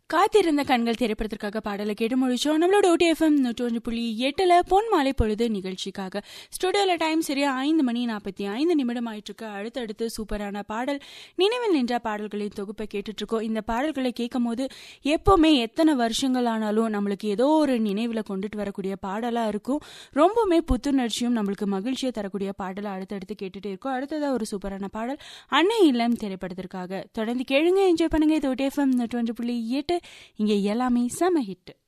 காத்திருந்த கண்கள் திரைப்படத்திற்காக பாடலை கேட்டு முடிச்சோம் நம்மளோட ஓடிஎஃப்எம் நூற்றி புள்ளி எட்டுல பொன் மாலை பொழுது நிகழ்ச்சிக்காக ஸ்டுடியோல டைம் சரியா ஐந்து மணி நாற்பத்தி ஐந்து நிமிடம் ஆயிட்டு இருக்கு அடுத்தடுத்து சூப்பரான பாடல் நினைவில் நின்ற பாடல்களின் தொகுப்பை கேட்டுட்டு இருக்கோம் இந்த பாடல்களை கேட்கும் போது எப்பவுமே எத்தனை வருஷங்கள் ஆனாலும் நம்மளுக்கு ஏதோ ஒரு நினைவில் கொண்டுட்டு வரக்கூடிய பாடலா இருக்கும் ரொம்பவுமே புத்துணர்ச்சியும் நம்மளுக்கு மகிழ்ச்சியை தரக்கூடிய பாடலை அடுத்தடுத்து கேட்டுட்டே இருக்கோம் அடுத்ததா ஒரு சூப்பரான பாடல் அன்னை இல்லம் திரைப்படத்திற்காக தொடர்ந்து கேளுங்க என்ஜாய் பண்ணுங்க இது ஓடிஎஃப்எம் நூற்றி புள்ளி எட்டு இங்கே எல்லாமே செம ஹிட்